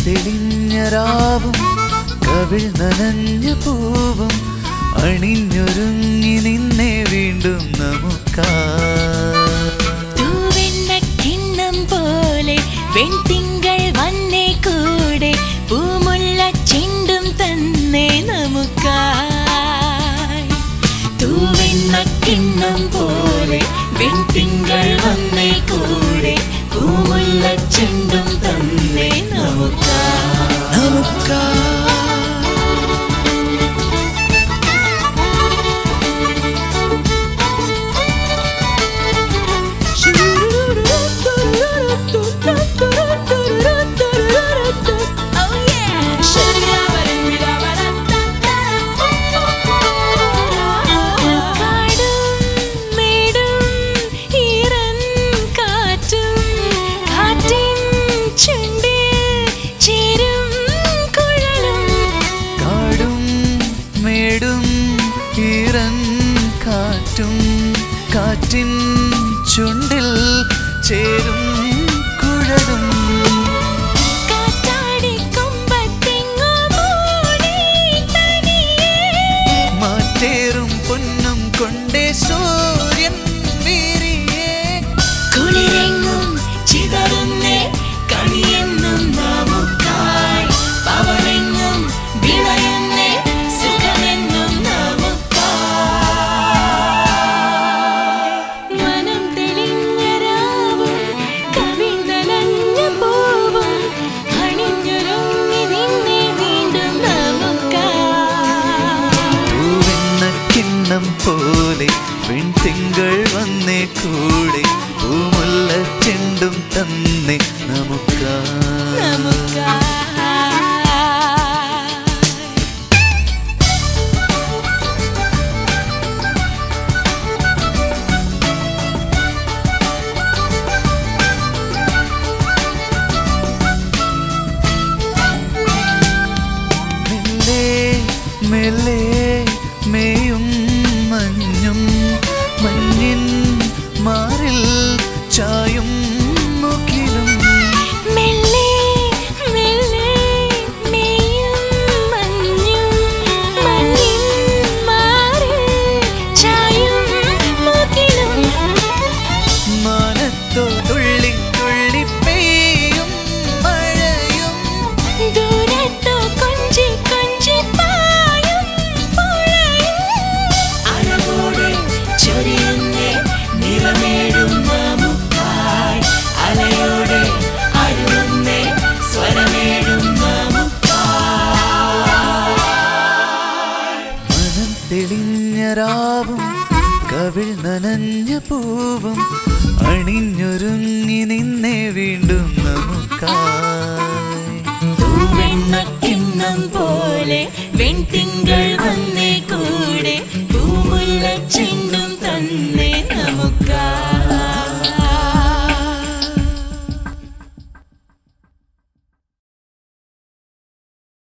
തെളിഞ്ഞ രാവും കവിൾ നനഞ്ഞ പൂവും അണിഞ്ഞൊരുങ്ങി നിന്നെ വീണ്ടും നമുക്കാ തൂവെണ്ണ കിണ്ണം പോലെ വെൺതിങ്കൾ വന്നേ കൂടെ പൂമുല്ല ചെണ്ടും തന്നെ നമുക്കായി തൂവെണ്ണ കിണ്ണം പോലെ വെൺതിങ്കൾ വന്നേ കൂടെ പൂമുല്ല ചെണ്ടും തന്നെ നമുക്കായി നമുക്കാ Oh yeah! കാടും മേടും ഈറൻ കാറ്റും കാറ്റിൻ ചുണ്ടിൽ ചേരും കുഴലും കാടും മേടും ഈറൻ കാറ്റും കാറ്റിൻ ചുണ്ടിൽ ചേരും കുഴലും കാറ്റാടി കൊമ്പത്തെങ്ങോ മൂടി തനിയേ മാറ്റേറും പൊന്നും കൊണ്ടേ സൂര്യൻ വീരിയേ കുളിരെങ്ങും ചിതറുന്നേ കണിയെന്നും നമുക്കായി പവനെങ്ങും വിളയുന്നേ സുഖമെന്നും നമുക്കായി മനം തെളിഞ്ഞ രാവും കവിൾ നനഞ്ഞ പൂവും അണിഞ്ഞൊരുങ്ങി നിന്നെ വീണ്ടും നമുക്കായി പൂവെണ്ണ കിണ്ണം പോലെ വെൺതിങ്കൾ വന്നേ കൂടെ പൂമുല്ല ചെണ്ടും തന്നെ നമുക്കാ നമുക്കായി മെല്ലെ മെല്ലെ മേയും മഞ്ഞും മഞ്ഞിൻ മാറിൽ ചായും മുകിലും മെല്ലെ മെല്ലെ മേയും മഞ്ഞും മഞ്ഞിൻ മാറിൽ ചായും മുകിലും മാനത്തോ തുള്ളി തുള്ളി പെയ്യും മഴയും ദൂരത്തോ കൊഞ്ചി കൊഞ്ചി പായും പുഴയും അഴകോടെ ചൊരിയുന്നേ നിറമേഴും നമുക്കായി അലയോടെ അരുളുന്നേ സ്വരമേഴും നമുക്കായി മനം തെളിഞ്ഞ രാവും കവിൾ നനഞ്ഞ പൂവും അണിഞ്ഞൊരുങ്ങി നിന്നെ വീണ്ടും നമുക്കാ